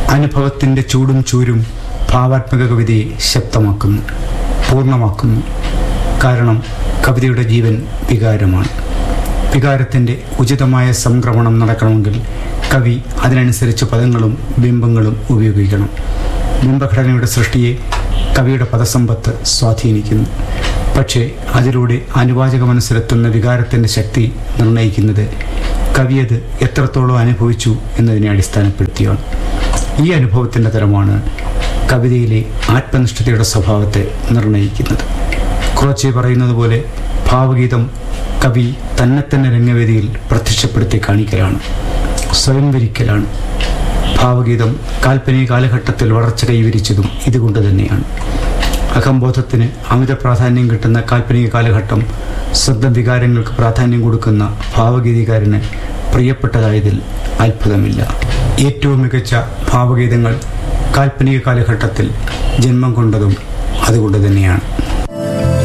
അനുഭവത്തിൻ്റെ ചൂടും ചൂരും ഭാവാത്മക കവിതയെ ശക്തമാക്കുന്നു പൂർണ്ണമാക്കുന്നു കാരണം കവിതയുടെ ജീവൻ വികാരമാണ് വികാരത്തിൻ്റെ ഉചിതമായ സംക്രമണം നടക്കണമെങ്കിൽ കവി അതിനനുസരിച്ച് പദങ്ങളും ബിംബങ്ങളും ഉപയോഗിക്കണം ബിംബഘടനയുടെ സൃഷ്ടിയെ കവിയുടെ പദസമ്പത്ത് സ്വാധീനിക്കുന്നു പക്ഷേ അതിലൂടെ അനുവാചക മനസ്സിലെത്തുന്ന വികാരത്തിൻ്റെ ശക്തി നിർണ്ണയിക്കുന്നത് കവിയത് എത്രത്തോളം അനുഭവിച്ചു എന്നതിനെ അടിസ്ഥാനപ്പെടുത്തിയാണ് ഈ അനുഭവത്തിൻ്റെ തരമാണ് കവിതയിലെ ആത്മനിഷ്ഠതയുടെ സ്വഭാവത്തെ നിർണ്ണയിക്കുന്നത് ക്രോച്ചെ പറയുന്നത് പോലെ ഭാവഗീതം കവി തന്നെ തന്നെ രംഗവേദിയിൽ പ്രത്യക്ഷപ്പെടുത്തി കാണിക്കലാണ് സ്വയംവരിക്കലാണ് ഭാവഗീതം കാൽപ്പനിക കാലഘട്ടത്തിൽ വളർച്ച കൈവരിച്ചതും ഇതുകൊണ്ട് തന്നെയാണ് അഹംബോധത്തിന് അമിത പ്രാധാന്യം കിട്ടുന്ന കാൽപ്പനിക കാലഘട്ടം സ്വന്തം വികാരങ്ങൾക്ക് പ്രാധാന്യം കൊടുക്കുന്ന ഭാവഗീതികാരന് പ്രിയപ്പെട്ടതായതിൽ അത്ഭുതമില്ല ഏറ്റവും മികച്ച ഭാവഗീതങ്ങൾ കാൽപ്പനിക കാലഘട്ടത്തിൽ ജന്മം കൊണ്ടതും അതുകൊണ്ട് തന്നെയാണ്